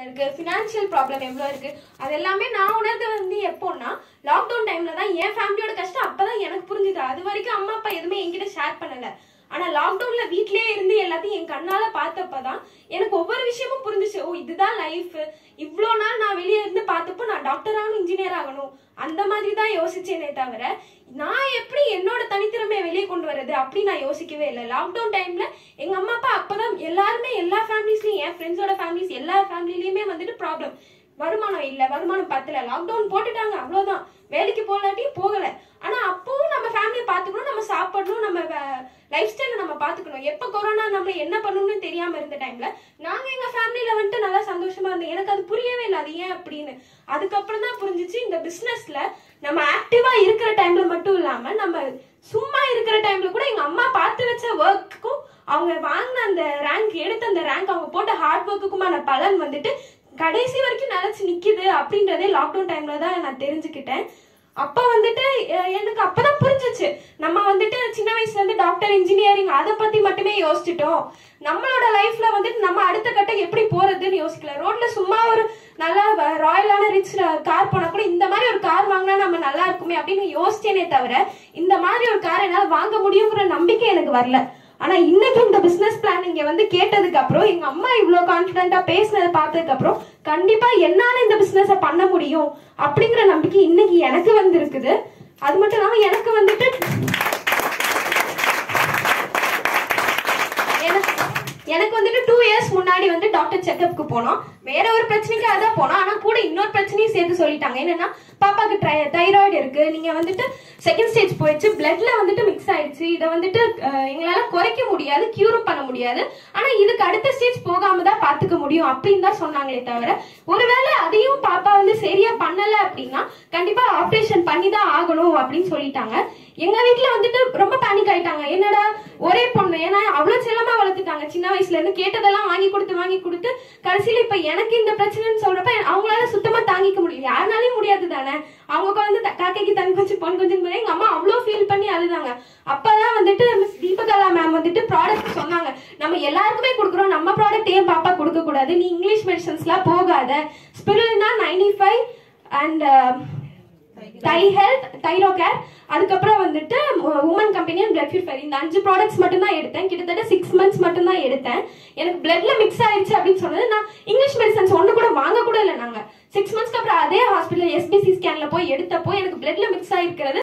இருக்கு financial problem எவ்வளோ இருக்கு அது எல்லாமே நான் உணர்ந்து வந்து எப்போன்னா லாக்டவுன் டைம்ல தான் என் ஃபேமிலியோட கஷ்டம் அப்பதான் எனக்கு புரிஞ்சுது அது வரைக்கும் அம்மா அப்பா எதுவுமே என்கிட்ட ஷேர் பண்ணல ஆனா லாக்டவுன்ல வீட்லயே இருந்து எல்லாத்தையும் என் கண்ணால பார்த்தப்பதான் எனக்கு ஒவ்வொரு விஷயமும் புரிஞ்சுச்சு ஓ இதுதான் லைஃப் இவ்வளோ நாள் நான் வெளியே இருந்து பார்த்தப்போ நான் டாக்டர் ஆகணும் இன்ஜினியர் ஆகணும் அந்த மாதிரி தான் யோசிச்சேனே தவிர நான் எப்படி என்னோட தனித்திறமையை வெளியே கொண்டு வரது அப்படி நான் யோசிக்கவே இல்லை லாக்டவுன் டைம்ல எங்க அம்மா அப்பா அப்பதான் எல்லாருமே எல்லா ஃபேமிலிஸ்லயும் என் ஃப்ரெண்ட்ஸோட ஃபேமிலிஸ் எல்லா ஃபேமிலிலயுமே வந்துட்டு ப்ராப்ளம் வருமானம் இல்ல வருமானம் பத்தல லாக்டவுன் போட்டுட்டாங்க அவ்வளவுதான் வேலைக்கு போகலாட்டியும் போகல ஆனா அப்பவும் நம்ம ஃபேமிலியை பாத்துக்கணும் நம்ம சாப்பிடணும் நம்ம லைஃப் ஸ்டைல நம்ம பாத்துக்கணும் எப்ப கொரோனா நம்ம என்ன பண்ணணும்னு தெரியாம இருந்த டைம்ல நாங்க எங்க ஃபேமிலில வந்துட்டு நல்லா சந்தோஷமா இருந்தோம் எனக்கு அது புரியவே இல்லை அது ஏன் அப்படின்னு அதுக்கப்புறம் தான் புரிஞ்சுச்சு இந்த பிசினஸ்ல நம்ம ஆக்டிவா இருக்கிற டைம்ல மட்டும் இல்லாம நம்ம சும்மா இருக்கிற டைம்ல கூட எங்க அம்மா பார்த்து வச்ச ஒர்க்குக்கும் அவங்க வாங்கின அந்த ரேங்க் எடுத்த அந்த ரேங்க் அவங்க போட்ட ஹார்ட் ஒர்க்குக்குமான பலன் வந்துட்டு கடைசி வரைக்கும் நிலைச்சு நிக்குது அப்படின்றதே லாக்டவுன் டைம்ல தான் நான் தெரிஞ்சுக்கிட்டேன் அப்ப வந்துட்டு அஹ், எனக்கு அப்பதான் புரிஞ்சுச்சு நம்ம வந்துட்டு சின்ன வயசுல இருந்து டாக்டர் இன்ஜினியரிங் அதை பத்தி மட்டுமே யோசிச்சுட்டோம் நம்மளோட லைஃப்ல வந்துட்டு நம்ம அடுத்த கட்டம் எப்படி போறதுன்னு யோசிக்கல ரோட்ல சும்மா ஒரு நல்லா ராயலான ரிச் கார் போனா கூட இந்த மாதிரி ஒரு கார் வாங்கினா நம்ம நல்லா இருக்குமே அப்படின்னு யோசிச்சேனே தவிர இந்த மாதிரி ஒரு கார் என்னால வாங்க முடியுங்கிற நம்பிக்கை எனக்கு வரல ஆனா இன்னைக்கு இந்த பிசினஸ் பிளான் இங்க வந்து கேட்டதுக்கு அப்புறம் எங்க அம்மா இவ்வளவு கான்பிடண்டா பேசினதை பார்த்ததுக்கு அப்புறம் கண்டிப்பா என்னால இந்த பிசினஸ பண்ண முடியும் அப்படிங்கிற நம்பிக்கை இன்னைக்கு எனக்கு வந்து இருக்குது அது மட்டும் இல்லாம எனக்கு வந்துட்டு எனக்கு எனக்கு வந்துட்டு டூ இயர்ஸ் முன்னாடி வந்து டாக்டர் செக்அப்க்கு போனோம் வேற ஒரு பிரச்சனைக்காக தான் போனோம் ஆனா கூட இன்னொரு பிரச்சனையும் சேர்த்து சொல்லிட்டாங்க என்னன்னா பாப்பாக்கு தைராய்டு இருக்கு நீங்க வந்துட்டு செகண்ட் ஸ்டேஜ் போயிடுச்சு பிளட்ல வந்துட்டு மிக்ஸ் ஆயிடுச்சு இதை வந்துட்டு அஹ், எங்களால குறைக்க முடியாது கியூரும் பண்ண முடியாது ஆனா இதுக்கு அடுத்த ஸ்டேஜ் போகாம தான் பாத்துக்க முடியும் அப்படின்னு தான் சொன்னாங்களே தவிர ஒருவேளை அதையும் பாப்பா வந்து சரியா பண்ணல அப்படின்னா கண்டிப்பா ஆபரேஷன் பண்ணி தான் ஆகணும் அப்படின்னு சொல்லிட்டாங்க எங்க வீட்ல வந்துட்டு ரொம்ப பேனிக் ஆயிட்டாங்க என்னடா ஒரே பொண்ணு ஏன்னா அவ்வளவு செல்லமா வளர்த்துட்டாங்க சின்ன வயசுல இருந்து கேட்டதெல்லாம் வாங்கி கொடுத்து வாங்கி கொடுத்து கடைசியில இப்ப எனக்கு இந்த பிரச்சனைன்னு சொல்றப்ப அவங்களால சுத்தமா தாங்கிக்க முடியல யாருனாலையும் முடியாது தானே அவங்க குழந்தை த- காக்கைக்கு தன் கொஞ்சம் பொன் கொஞ்சம் போது எங்க அம்மா அவ்வளவு ஃபீல் பண்ணி அழுதாங்க அப்பதான் வந்துட்டு மிஸ் தீபகலா மேம் வந்துட்டு ப்ராடக்ட் சொன்னாங்க நம்ம எல்லாருக்குமே கொடுக்குறோம் நம்ம ப்ராடக்ட் ஏன் பாப்பா கொடுக்க கூடாது நீ இங்கிலீஷ் மெடிசன்ஸ்லாம் போகாத ஸ்பிருலினா நைன்டி ஃபைவ் அண்ட் டை ஹெல்த் தைரோ கேர் அதுக்கப்புறம் வந்துட்டு woman company and blood purifier இந்த அஞ்சு ப்ராடக்ட்ஸ் மட்டும் தான் எடுத்தேன் கிட்டத்தட்ட சிக்ஸ் மந்த்ஸ் மட்டும் தான் எடுத்தேன் எனக்கு பிளட்ல மிக்ஸ் ஆயிடுச்சு அப்படின்னு சொன்னது நான் இங்கிலீஷ் மெடிசன்ஸ் ஒன்று கூட வாங்க கூட இல்லை நாங்க சிக்ஸ் மந்த்ஸ்க்கு அப்புறம் அதே ஹாஸ்பிட்டல் எஸ்பிசி ஸ்கேன்ல போய் எடுத்தப்போ எனக்கு பிளட்ல மிக்ஸ் ஆயிருக்கிறது